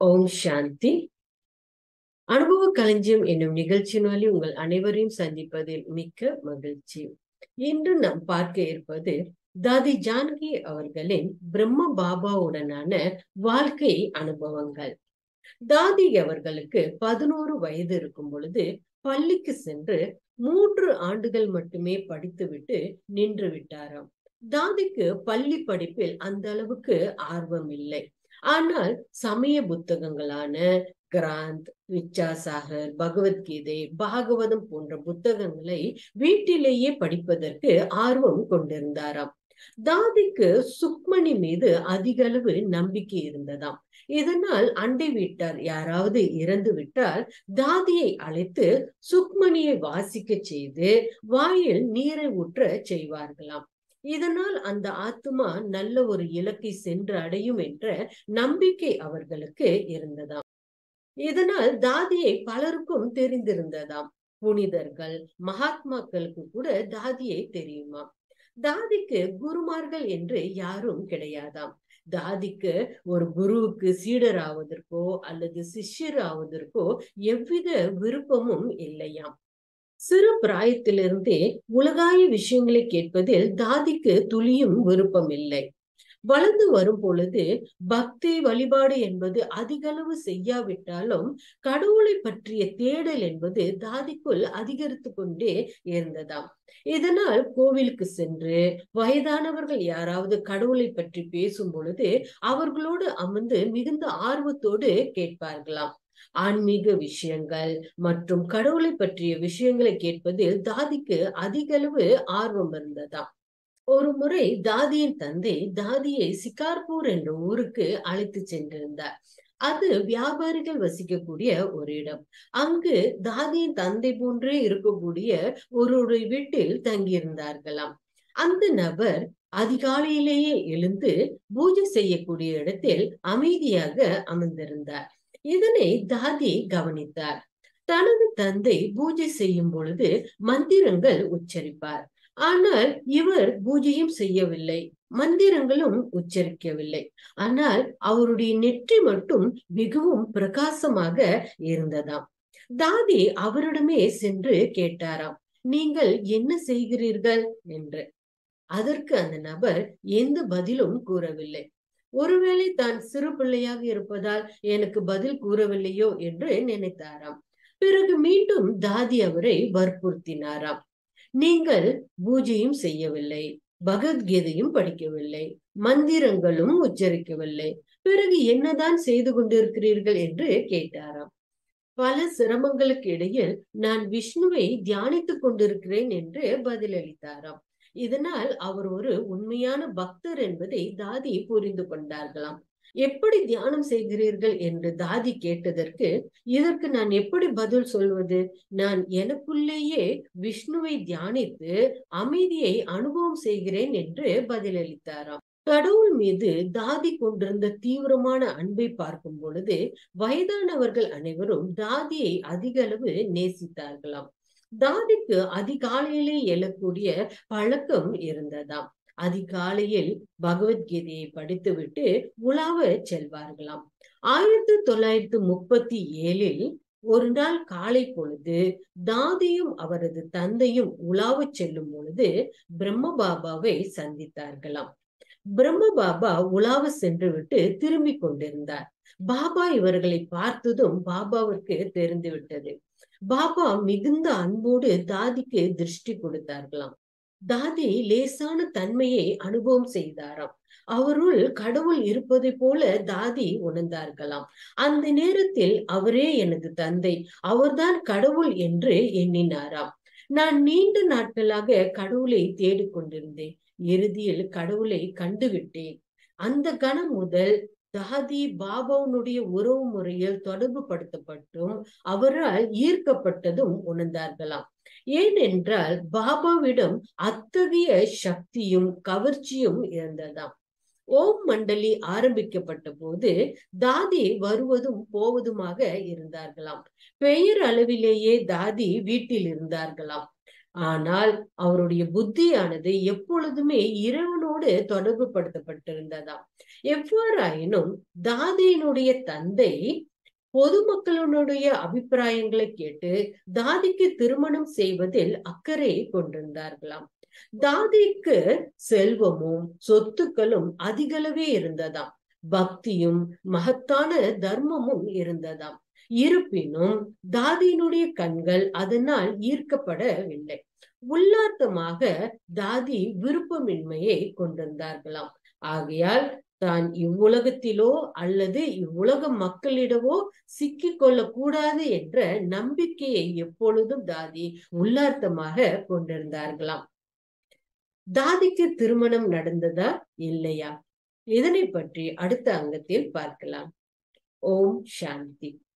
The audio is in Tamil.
ஓம் சாந்தி அனுபவ களஞ்சியம் என்னும் நிகழ்ச்சியின் வழி உங்கள் அனைவரையும் சந்திப்பதில் மிக்க மகிழ்ச்சி இன்று நாம் பார்க்க இருப்பது தாதி ஜானகி அவர்களின் பிரம்ம பாபாவுடனான வாழ்க்கை அனுபவங்கள் தாதி அவர்களுக்கு பதினோரு வயது இருக்கும் பொழுது பள்ளிக்கு சென்று மூன்று ஆண்டுகள் மட்டுமே படித்துவிட்டு நின்று விட்டாராம் தாதிக்கு பள்ளி படிப்பில் அந்த அளவுக்கு ஆர்வம் இல்லை ஆனால் சமய புத்தகங்களான கிராந்த் விச்சாசாகர் பகவத்கீதை பாகவதம் போன்ற புத்தகங்களை வீட்டிலேயே படிப்பதற்கு ஆர்வம் கொண்டிருந்தாராம் தாதிக்கு சுக்மணி மீது அதிக அளவு நம்பிக்கை இருந்ததாம் இதனால் அண்டை வீட்டார் யாராவது இறந்து விட்டால் தாதியை அழைத்து சுக்மணியை வாசிக்க செய்து வாயில் நீரை ஊற்ற செய்வார்களாம் இதனால் அந்த ஆத்மா நல்ல ஒரு இலக்கை சென்று அடையும் என்ற நம்பிக்கை அவர்களுக்கு இருந்ததாம் இதனால் தாதியை பலருக்கும் தெரிந்திருந்ததாம் புனிதர்கள் மகாத்மாக்களுக்கு கூட தாதியை தெரியுமா தாதிக்கு குருமார்கள் என்று யாரும் கிடையாதாம் தாதிக்கு ஒரு குருவுக்கு சீடர் ஆவதற்கோ அல்லது சிஷ்யர் ஆவதற்கோ எவ்வித விருப்பமும் இல்லையாம் சிறு பிராயத்திலிருந்தே உலகாய விஷயங்களை கேட்பதில் தாதிக்கு துளியும் விருப்பம் இல்லை வளர்ந்து வரும் பொழுது பக்தி வழிபாடு என்பது அதிக அளவு செய்யாவிட்டாலும் கடவுளை பற்றிய தேடல் என்பது தாதிக்குள் அதிகரித்து கொண்டே இருந்ததாம் இதனால் கோவிலுக்கு சென்று வயதானவர்கள் யாராவது கடவுளை பற்றி பேசும் பொழுது அவர்களோடு அமர்ந்து மிகுந்த ஆர்வத்தோடு கேட்பார்களாம் ஆன்மீக விஷயங்கள் மற்றும் கடவுளை பற்றிய விஷயங்களை கேட்பதில் தாதிக்கு அதிக அளவு ஆர்வம் இருந்ததாம் ஒரு முறை தாதியின் தந்தை தாதியை சிகார்பூர் என்ற ஊருக்கு அழைத்து சென்றிருந்தார் அது வியாபாரிகள் வசிக்கக்கூடிய ஒரு இடம் அங்கு தாதியின் தந்தை போன்றே இருக்கக்கூடிய ஒரு வீட்டில் தங்கியிருந்தார்களாம் அந்த நபர் அதிகாலையிலேயே எழுந்து பூஜை செய்யக்கூடிய இடத்தில் அமைதியாக அமர்ந்திருந்தார் இதனை தாதி கவனித்தார் தனது தந்தை பூஜை செய்யும் பொழுது மந்திரங்கள் உச்சரிப்பார் ஆனால் இவர் பூஜையும் செய்யவில்லை மந்திரங்களும் உச்சரிக்கவில்லை ஆனால் அவருடைய நெற்றி மட்டும் மிகவும் பிரகாசமாக இருந்ததாம் தாதி அவரிடமே சென்று கேட்டாராம் நீங்கள் என்ன செய்கிறீர்கள் என்று அதற்கு அந்த நபர் எந்த பதிலும் கூறவில்லை ஒருவேளை தான் சிறு பிள்ளையாக இருப்பதால் எனக்கு பதில் கூறவில்லையோ என்று நினைத்தாராம் பிறகு மீண்டும் தாதி அவரை வற்புறுத்தினாராம் நீங்கள் பூஜையும் செய்யவில்லை பகவத்கீதையும் படிக்கவில்லை மந்திரங்களும் உச்சரிக்கவில்லை பிறகு என்னதான் செய்து கொண்டிருக்கிறீர்கள் என்று கேட்டாராம் பல சிரமங்களுக்கு இடையில் நான் விஷ்ணுவை தியானித்துக் கொண்டிருக்கிறேன் என்று பதிலளித்தாராம் இதனால் அவர் ஒரு உண்மையான பக்தர் என்பதை தாதி புரிந்து கொண்டார்களாம் எப்படி தியானம் செய்கிறீர்கள் என்று தாதி கேட்டதற்கு இதற்கு நான் எப்படி பதில் சொல்வது நான் எனக்குள்ளேயே விஷ்ணுவை தியானித்து அமைதியை அனுபவம் செய்கிறேன் என்று பதிலளித்தாராம் கடவுள் மீது தாதி கொண்டிருந்த தீவிரமான அன்பை பார்க்கும் பொழுது வயதானவர்கள் அனைவரும் தாதியை அதிக அளவு நேசித்தார்களாம் தாதிக்கு அதிகாலையிலே எழக்கூடிய பழக்கம் இருந்ததாம் அதிகாலையில் பகவத்கீதையை படித்துவிட்டு உலாவ செல்வார்களாம் ஆயிரத்தி தொள்ளாயிரத்தி முப்பத்தி ஏழில் ஒரு நாள் காலை பொழுது தாதியும் அவரது தந்தையும் உலாவ செல்லும் பொழுது பிரம்ம பாபாவை சந்தித்தார்களாம் பிரம்ம பாபா உலாவ சென்று விட்டு திரும்பி கொண்டிருந்தார் பாபா இவர்களை பார்த்ததும் பாபாவிற்கு தெரிந்து விட்டது பாபா மிகுந்த அன்போடு தாதிக்கு திருஷ்டி கொடுத்தார்களாம் தாதி லேசான தன்மையை அனுபவம் செய்தாராம் அவருள் கடவுள் இருப்பதை போல தாதி உணர்ந்தார்களாம் அந்த நேரத்தில் அவரே எனது தந்தை அவர்தான் கடவுள் என்று எண்ணினாராம் நான் நீண்ட நாட்களாக கடவுளை தேடிக்கொண்டிருந்தேன் இறுதியில் கடவுளை கண்டுவிட்டேன் அந்த கணம் முதல் தாதி பாபாவுனுடைய உறவு முறையில் தொடர்பு படுத்தப்பட்டும் அவரால் ஈர்க்கப்பட்டதும் உணர்ந்தார்களாம் ஏனென்றால் பாபாவிடம் அத்தகைய சக்தியும் கவர்ச்சியும் இருந்ததாம் ஓம் மண்டலி ஆரம்பிக்கப்பட்ட போது தாதி வருவதும் போவதுமாக இருந்தார்களாம் பெயர் அளவிலேயே தாதி வீட்டில் இருந்தார்களாம் ஆனால் அவருடைய புத்தியானது எப்பொழுதுமே இறைவனோடு குடும்பத்தோடு தொடர்பு படுத்தப்பட்டிருந்ததாம் எவ்வாறாயினும் தாதியினுடைய தந்தை பொதுமக்களுடைய அபிப்பிராயங்களை கேட்டு தாதிக்கு திருமணம் செய்வதில் அக்கறை கொண்டிருந்தார்களாம் தாதிக்கு செல்வமும் சொத்துக்களும் அதிகளவே இருந்ததாம் பக்தியும் மகத்தான தர்மமும் இருந்ததாம் இருப்பினும் தாதியினுடைய கண்கள் அதனால் ஈர்க்கப்படவில்லை உள்ளார்த்தமாக தாதி விருப்பமின்மையை கொண்டிருந்தார்களாம் ஆகையால் தான் இவ்வுலகத்திலோ அல்லது இவ்வுலக மக்களிடவோ சிக்கிக் கொள்ளக்கூடாது என்ற நம்பிக்கையை எப்பொழுதும் தாதி உள்ளார்த்தமாக கொண்டிருந்தார்களாம் தாதிக்கு திருமணம் நடந்ததா இல்லையா இதனை பற்றி அடுத்த அங்கத்தில் பார்க்கலாம் ஓம் சாந்தி